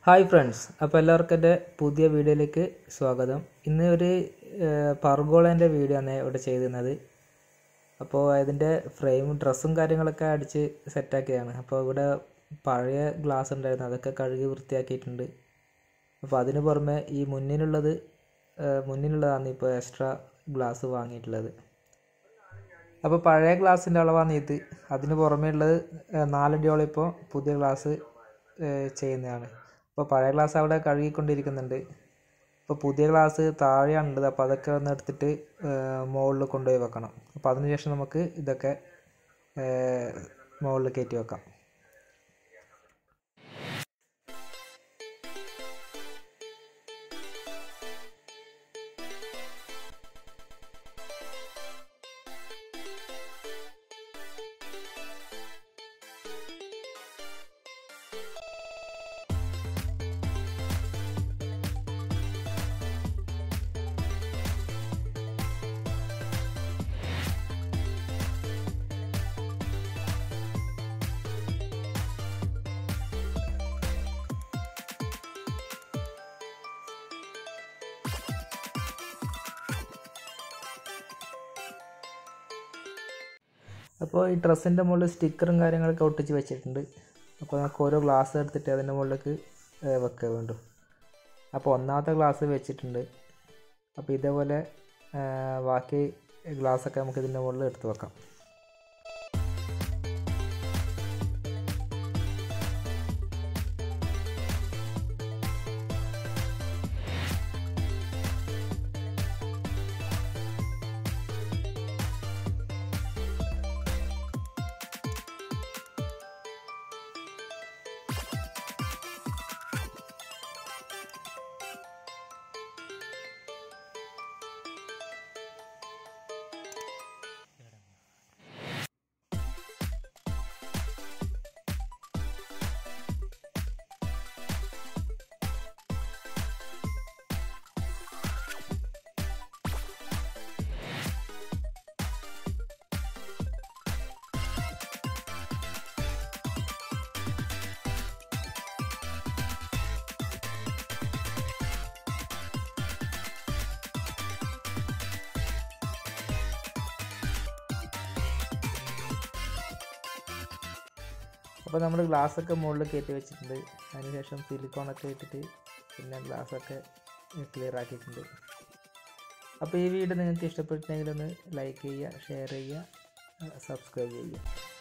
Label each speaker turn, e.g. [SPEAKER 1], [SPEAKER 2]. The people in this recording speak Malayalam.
[SPEAKER 1] ഹായ് ഫ്രണ്ട്സ് അപ്പോൾ എല്ലാവർക്കും എൻ്റെ പുതിയ വീഡിയോയിലേക്ക് സ്വാഗതം ഇന്ന് ഒരു പർഗോളേൻ്റെ വീഡിയോ ആണ് ഇവിടെ ചെയ്തിരുന്നത് അപ്പോൾ അതിൻ്റെ ഫ്രെയിമും ഡ്രസ്സും കാര്യങ്ങളൊക്കെ അടിച്ച് സെറ്റാക്കിയതാണ് അപ്പോൾ ഇവിടെ പഴയ ഗ്ലാസ് ഉണ്ടായിരുന്നു അതൊക്കെ കഴുകി വൃത്തിയാക്കിയിട്ടുണ്ട് അപ്പോൾ അതിന് പുറമെ ഈ മുന്നിലുള്ളത് ഏഹ് മുന്നിലുള്ളതാണ് ഇപ്പോൾ എക്സ്ട്രാ ഗ്ലാസ് വാങ്ങിയിട്ടുള്ളത് അപ്പോൾ പഴയ ഗ്ലാസിൻ്റെ അളവാണ് ഇത് അതിന് പുറമേ ഉള്ളത് ഏഹ് നാലടിയോളം ഇപ്പോൾ പുതിയ ഗ്ലാസ് ഏഹ് ചെയ്യുന്നതാണ് അപ്പോൾ പഴയ ഗ്ലാസ് അവിടെ കഴുകിക്കൊണ്ടിരിക്കുന്നുണ്ട് ഇപ്പോൾ പുതിയ ഗ്ലാസ് താഴെയാണുള്ളത് അപ്പോൾ അതൊക്കെ ഒന്ന് എടുത്തിട്ട് മുകളിൽ കൊണ്ടുപോയി വെക്കണം അപ്പോൾ അതിനുശേഷം നമുക്ക് ഇതൊക്കെ മുകളിൽ കയറ്റി വെക്കാം അപ്പോൾ ഈ ഡ്രസ്സിൻ്റെ മുകളിൽ സ്റ്റിക്കറും കാര്യങ്ങളൊക്കെ ഒട്ടിച്ച് വെച്ചിട്ടുണ്ട് അപ്പോൾ നമുക്ക് ഓരോ ഗ്ലാസ് എടുത്തിട്ട് അതിൻ്റെ മുകളിലേക്ക് വെക്കുക വേണ്ടു അപ്പോൾ ഒന്നാമത്തെ ഗ്ലാസ് വെച്ചിട്ടുണ്ട് അപ്പോൾ ഇതേപോലെ ബാക്കി ഗ്ലാസ്സൊക്കെ നമുക്ക് ഇതിൻ്റെ മുകളിൽ എടുത്ത് വെക്കാം അപ്പോൾ നമ്മൾ ഗ്ലാസ്സൊക്കെ മുകളിൽ കയറ്റി വെച്ചിട്ടുണ്ട് അതിനുശേഷം സിലിക്കോണൊക്കെ ഇട്ടിട്ട് പിന്നെ ഗ്ലാസ്സൊക്കെ ക്ലിയർ ആക്കിയിട്ടുണ്ട് അപ്പോൾ ഈ വീഡിയോ നിങ്ങൾക്ക് ഇഷ്ടപ്പെട്ടിട്ടുണ്ടെങ്കിൽ ഒന്ന് ലൈക്ക് ചെയ്യുക ഷെയർ ചെയ്യുക സബ്സ്ക്രൈബ് ചെയ്യുക